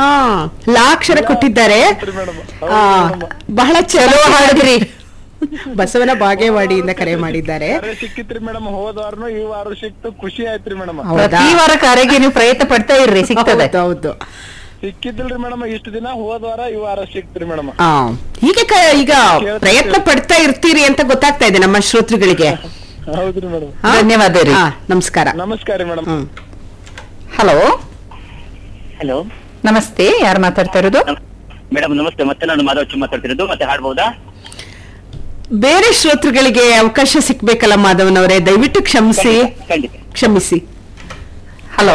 ಲಾ ಅಕ್ಷರ ಕೊಟ್ಟಿದ್ದಾರೆ ಮೇಡಮ್ ಆ, ಬಹಳ ಚಲೋ ಹಾಡಿದ್ರಿ ಬಸವನ ಬಾಗೇವಾಡಿಯಿಂದ ಕರೆ ಮಾಡಿದ್ದಾರೆ ಕರೆ ಸಿಕ್ಕಿತ್ರಿ ಮೇಡಮ್ ಹೋದ ವಾರನು ಈ ವಾರ ಸಿಕ್ತು ಖುಷಿ ಆಯ್ತ್ರಿ ಮೇಡಮ್ ಹೌದಾ ಪ್ರತಿ ವಾರ ಕರೆಗೆ ನೀವು ಪ್ರಯತ್ನ ಪಡ್ತಾ ಇರ್ರಿ ಸಿಗ್ತದೆ ಹೌದು, ಹೌದು ಸಿಕ್ಕಿದ್ದಿಲ್ರಿ ಮೇಡಮ್ ಇಷ್ಟು ದಿನ ಹೋದ ವಾರ ಈ ವಾರ ಸಿಕ್ತ್ರಿ ಮೇಡಮ್ ಆ, ಹೀಗೆ ಕ- ಈಗ ಪ್ರಯತ್ನ ಪಡ್ತಾ ಇರ್ತೀರಿ ಅಂತ ಗೊತ್ತಾಗ್ತಾ ಇದೆ ನಮ್ಮ ಶ್ರೋತೃಗಳಿಗೆ ಹೌದ್ರಿ ಮೇಡಮ್ ಹಾ? ಧನ್ಯವಾದ ರೀ. ಹಾ, ನಮಸ್ಕಾರ ನಮಸ್ಕಾರ ರೀ ಮೇಡಮ್ ಹ್ಮ್ ಹಲೋ ಹಲೋ ನಮಸ್ತೆ ಯಾರು ಮಾತಾಡ್ತಾ ಇರೋದು ಮೇಡಮ್ ನಮಸ್ತೆ ಮತ್ತೆ ನಾನು ಮಾಧವ್ ಚು ಮಾತಾಡ್ತಿರೋದು ಮತ್ತೆ ಹಾಡ್ಬೋದಾ ಬೇರೆ ಶ್ರೋತೃಗಳಿಗೆ ಅವಕಾಶ ಸಿಕ್ಬೇಕಲ್ಲ ಮಾಧವನವರೇ ದಯವಿಟ್ಟು ಕ್ಷಮಿಸಿ ಖಂಡಿತ ಕ್ಷಮಿಸಿ ಹಲೋ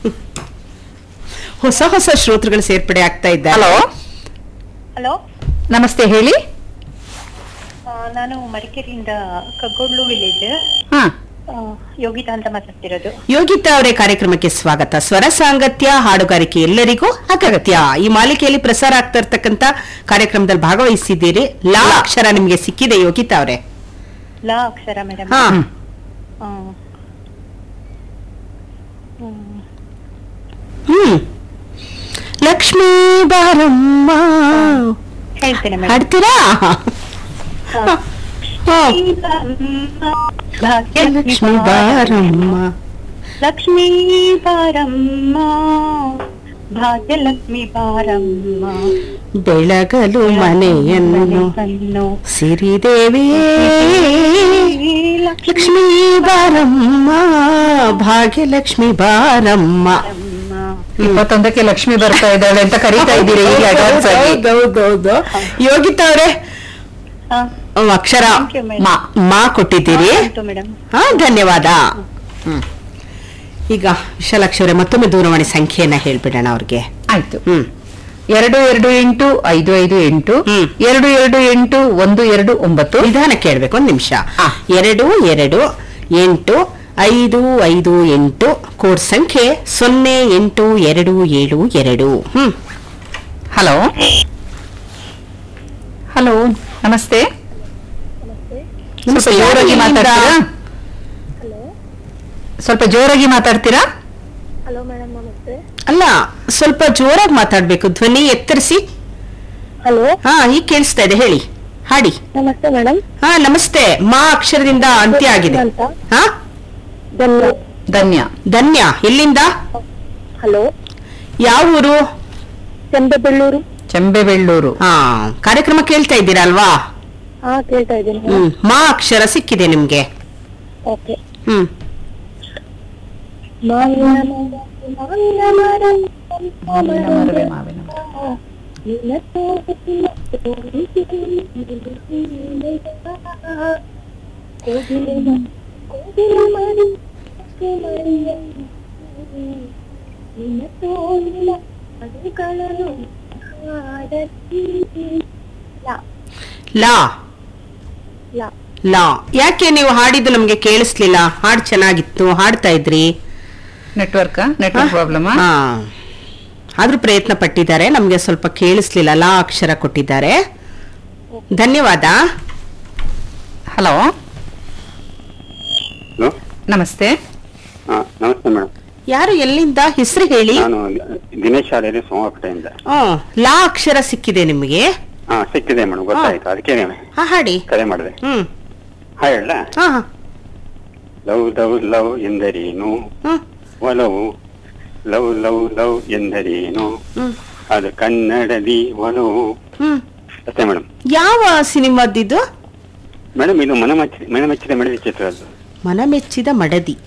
ಹೊಸ ಹೊಸ ಶ್ರೋತೃಗಳು ಸೇರ್ಪಡೆ ಆಗ್ತಾ ಇದ್ದಾರೆ ಹಲೋ ಹಲೋ ನಮಸ್ತೆ ಹೇಳಿ ಆ, ನಾನು ಮಡಿಕೇರಿಯಿಂದ ಕಗ್ಗೋಡ್ಲು ವಿಲೇಜ್ ಹಾ ಯೋಗಿತಾ ಅಂತ ಮಾತಾಡ್ತಿರೋದು ಯೋಗಿತಾ ಅವರೇ ಕಾರ್ಯಕ್ರಮಕ್ಕೆ ಸ್ವಾಗತ ಸ್ವರ ಸಾಂಗತ್ಯ ಹಾಡುಗಾರಿಕೆ ಎಲ್ಲರಿಗೂ ಅಗತ್ಯ ಈ ಮಾಲಿಕೆಯಲ್ಲಿ ಪ್ರಸಾರ ಆಗ್ತಾ ಇರ್ತಕ್ಕಂತ ಕಾರ್ಯಕ್ರಮದಲ್ಲಿ ಭಾಗವಹಿಸಿದ್ದೀರಿ ಲಾ ಅಕ್ಷರ ನಿಮ್ಗೆ ಸಿಕ್ಕಿದೆ ಯೋಗಿತಾ ಅವರೇ ಲಾ ಅಕ್ಷರ ಮೇಡಮ್ ಹಾ ಹ್ಮ್ ಲಕ್ಷ್ಮೀ ಬಾರಮ್ಮ ಹೇಳ್ತೇನೆ ಮೇಡಮ್ ಹಾಡ್ತೀರಾ ಹಾ. ಲಕ್ಷ್ಮೀ ಬಾರಮ್ಮ ಲಕ್ಷ್ಮೀ ಬಾರಮ್ಮ ಭಾಗ್ಯಲಕ್ಷ್ಮಿ ಬಾರಮ್ಮ ಬೆಳಗಲು ಮನೆಯನ್ನು ಮನೆಯನ್ನು ಸಿರಿದೇವಿಯೇ ಲಕ್ಷ್ಮೀ ಬಾರಮ್ಮ ಭಾಗ್ಯಲಕ್ಷ್ಮಿ ಬಾರಮ್ಮ ಇಪ್ಪತ್ತೊಂದಕ್ಕೆ ಲಕ್ಷ್ಮಿ ಬರ್ತಾ ಇದ್ದಾಳೆ ಅಂತ ಕರೀತಾ ಇದ್ದೀರಿ ಈಗ advance ಆಗಿ. ಹೌದೌದೌದು ಯೋಗಿತಾ ಅವರೇ ಹಾ ಅಕ್ಷರ ಥ್ಯಾಂಕ್ ಯು ಮೇಡಮ್ ಮಾ ಮಾ ಕೊಟ್ಟಿದ್ದೀರಿ ಮೇಡಮ್ ಹಾ ಧನ್ಯವಾದ ಹ್ಮ್ ಈಗ ವಿಶಾಲಾಕ್ಷಿ ಅವರೇ ಮತ್ತೊಮ್ಮೆ ದೂರವಾಣಿ ಸಂಖ್ಯೆಯನ್ನ ಹೇಳ್ಬಿಡೋಣ ಅವ್ರಿಗೆ ಆಯ್ತು ಹ್ಮ್ ಎರಡು ಎರಡು ಎಂಟು ಐದು ಐದು ಎಂಟು ಹ್ಮ್. ಎರಡು ಎರಡು ಎಂಟು ಒಂದು ಎರಡು ಒಂಬತ್ತು ನಿಧಾನ ಕೇಳ್ಬೇಕು ಒಂದ್ ನಿಮಿಷ ಆ. ಎರಡು ಎರಡು ಎಂಟು ಐದು ಐದು ಎಂಟು ಕೋಡ್ ಸಂಖ್ಯೆ ಸೊನ್ನೆ ಎಂಟು ಎರಡು ಏಳು ಎರಡು ಹ್ಮ್ ಹಲೋ ಹಲೋ ನಮಸ್ತೆ ಸ್ವಲ್ಪ ಜೋರಾಗಿ ಮಾತಾಡ್ತೀರಾ ಸ್ವಲ್ಪ ಜೋರಾಗಿ ಮಾತಾಡ್ತೀರಾ ಹಲೋ ಮೇಡಮ್ ನಮಸ್ತೆ ಅಲ್ಲ ಸ್ವಲ್ಪ ಜೋರಾಗಿ ಮಾತಾಡ್ಬೇಕು ಧ್ವನಿ ಎತ್ತರಿಸಿ ಹಲೋ ಹಾ ಈಗ ಕೇಳಿಸ್ತಾ ಇದೆ ಹೇಳಿ ಹಾಡಿ ನಮಸ್ತೆ ಮೇಡಮ್ ಹಾ ನಮಸ್ತೆ ಮಾ ಅಕ್ಷರದಿಂದ ಅಂತ್ಯ ಆಗಿದೆ ಅಂತ ಹಾ ಧನ್ಯ ಧನ್ಯ ಧನ್ಯ ಎಲ್ಲಿಂದ ಹಲೋ ಯಾವ ಊರು ಚಂದಬೆಳ್ಳೂರು ಚೆಂಬೆಬೆಳ್ಳೂರು ಹಾ ಕಾರ್ಯಕ್ರಮ ಕೇಳ್ತಾ ಇದ್ದೀರಾ ಅಲ್ವಾ ಹಾ ಕೇಳ್ತಾ ಇದ್ದೀನಿ ಹ್ಮ್ ಮಾ ಅಕ್ಷರ ಸಿಕ್ಕಿದೆ ನಿಮ್ಗೆ ಓಕೆ ಹ್ಮ್ ಮಾವಿನ ಮರ, ಮಾವಿನ ಮರ, ಮಾವಿನ ಮರವೇ ಮರ, ಮಾವಿನ ಮರ. ನಿನ್ನ ತೋರಿಸಿನ ಕೋಗಿಲೆ ಮ- ಕೋಗಿಲ ಮರಿ, ಮರಿಯ ನಿನ್ನ ತೋಳಿನ ಅಡುಗಳನ್ನು ಹಾಡತೀರಿ. ಲಾ, ಲಾ ಲಾ. ಲಾ ಯಾಕೆ ನೀವು ಹಾಡಿದ್ದು ನಮ್ಗೆ ಕೇಳಿಸ್ಲಿಲ್ಲ ಹಾಡ್ ಚೆನ್ನಾಗಿತ್ತು ಹಾಡ್ತಾ ಇದ್ರಿ ನೆಟ್ವರ್ಕ್ ನೆಟ್ವರ್ಕ್ ಪ್ರಾಬ್ಲಮ್ ಹಾ ಆದ್ರೂ ಪ್ರಯತ್ನ ಪಟ್ಟಿದ್ದಾರೆ ನಮ್ಗೆ ಸ್ವಲ್ಪ ಕೇಳಿಸ್ಲಿಲ್ಲ ಲಾ ಅಕ್ಷರ ಕೊಟ್ಟಿದ್ದಾರೆ ಧನ್ಯವಾದ ಹಲೋ ಹಲೋ ನಮಸ್ತೆ ಹಾ ನಮಸ್ತೆ ಮೇಡಮ್ ಯಾರು ಎಲ್ಲಿಂದ ಹೆಸರು ಹೇಳಿ ನಾನು ದಿನೇಶ್ ಶಾಲೆಯಲ್ಲಿ ಸೋಮಪೇಟೆಯಿಂದ ಹ್ಮ್ ಲಾ ಅಕ್ಷರ ಸಿಕ್ಕಿದೆ ನಿಮ್ಗೆ ಹಾ ಸಿಕ್ಕಿದೆ ಮೇಡಮ್ ಗೊತ್ತಾಯ್ತು ಅದಕ್ಕೆ ಹಾ ಹಾಡಿ ಕರೆ ಮಾಡಿದೆ ಹ್ಮ್ ಹಾ ಹೇಳ ಹಾ ಹಾ ಲವ್ ಲವ್ ಲವ್ ಎಂದರೇನು ಹ್ಮ್ ಒಲವು ಲವ್ ಲವ್ ಲವ್ ಎಂದರೇನು ಹ್ಮ್ ಅದು ಕನ್ನಡದಿ ಒಲವು ಹ್ಮ್ ಅಷ್ಟೇ ಮೇಡಮ್ ಯಾವ ಸಿನಿಮಾದಿದು ಮೇಡಮ್ ಇದು ಮನ ಮೆಚ್ಚಿ ಮನ ಮೆಚ್ಚಿದ ಮೆಡದಿ ಚಿತ್ರ ಅದು ಮನಮೆಚ್ಚಿದ ಮಡದಿ